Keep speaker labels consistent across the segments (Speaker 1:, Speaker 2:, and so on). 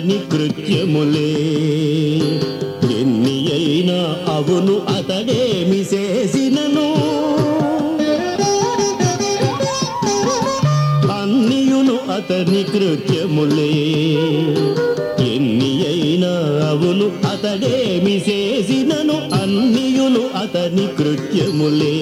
Speaker 1: అతని కృత్యములే ఎన్ని అయినా అవును అతడేమి చేసినను అన్నియును అతని కృత్యములే ఎన్ని అయినా అవును అతడేమి చేసినను అన్నియును అతని కృత్యములే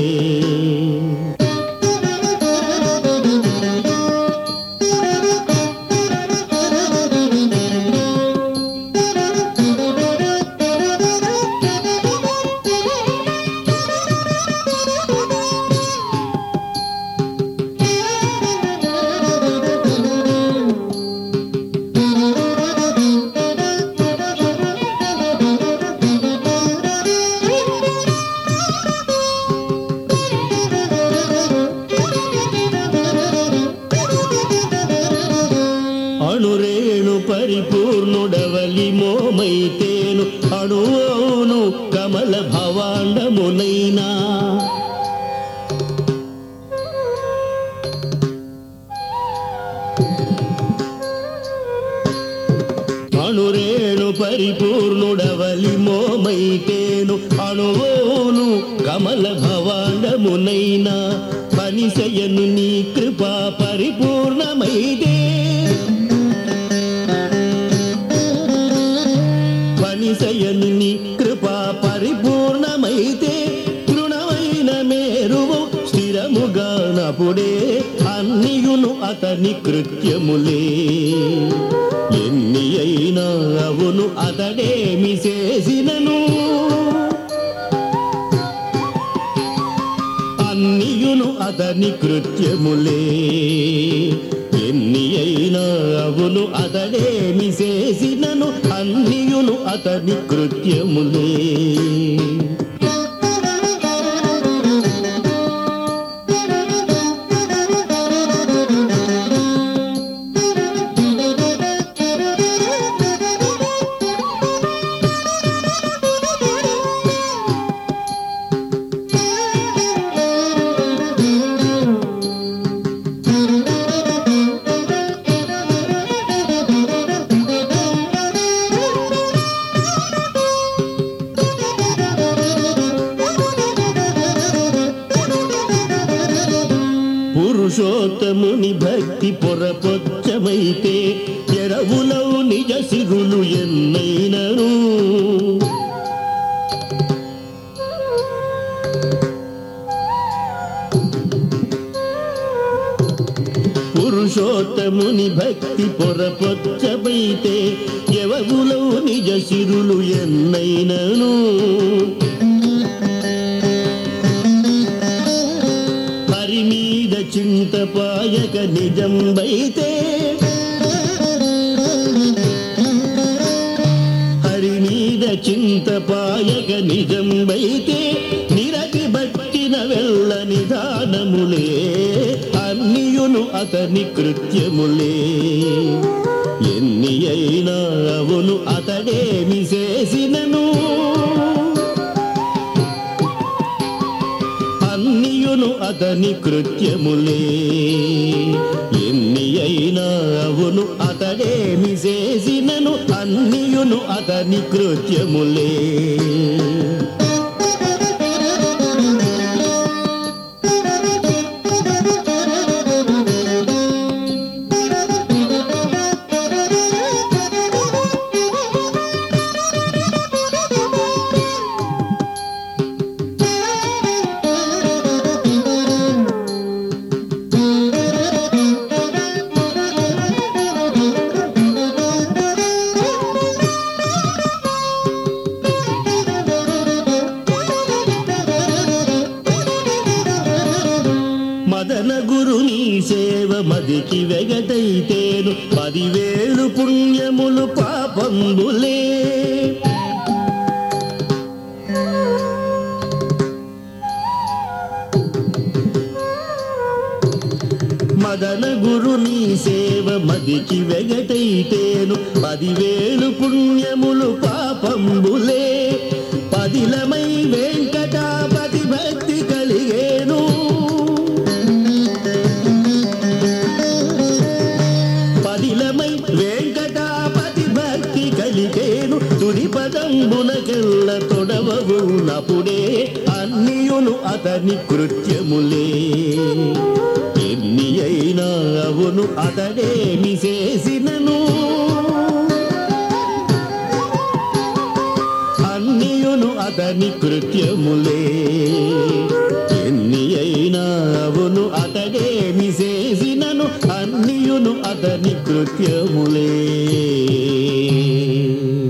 Speaker 1: అణురేణు పరిపూర్ణుడవలి మోమైతేను అణువును కమల భవాండమునైనా అణురేణు పరిపూర్ణుడవలి మోమైతేను అణువును కమల భవాండమునైనా పనిసయను నీ కృపా పరిపూర్ణమైదే పనిసయను నీ కృపా పరిపూర్ణమైతే తృణమైన మేరువు స్థిరముగా నపుడే అన్నియును అతని కృత్యములే ఎన్ని అయినా అవును అతడేమి చేసినను అన్నియును అతని కృత్యములే ఎన్ని అయినా అవును అతడేమి చేసినను అన్నియును అతని కృత్యములే పురుషోత్తముని భక్తి పొరపొచ్చమైతే ఎరవులవు నిజ సిగులు ఎన్నైనను పురుషోత్తముని భక్తి పొరపొచ్చమైతే ఎవగులవు నిజ సిరులు ఎన్నైనను హరి మీద చింతపాయక నిజం బైతే హరి మీద చింతపాయక నిజం బైతే నిరతి బట్టిన వెళ్ళ నిదానములే అన్నియును అతని కృత్యములే ఎన్ని అయినా అవును అతడేమి చేసినను అన్నియును అతని కృత్యములే ఎన్ని అయినా అవును అతడేమి చేసినను అన్నియును అతని కృత్యములే మదన గురుని సేవ మదికి వెగటైతేను పదివేలు పుణ్యములు పాపంబులే మదన గురుని సేవ మదికి వెగటైతేను పదివేలు పుణ్యములు పాపంబులే పదిలమై వెంకటాపతి భక్తి కలిగేను పదిలమై వెంకటాపతి భక్తి అప్పుడే అన్నియును అతని కృత్యములే ఎన్ని అయినా అవును అతడేమి చేసినను అన్నియును అతని కృత్యములే ఎన్ని అయినా అవును అతడేమి చేసినను అన్నియును అతని కృత్యములే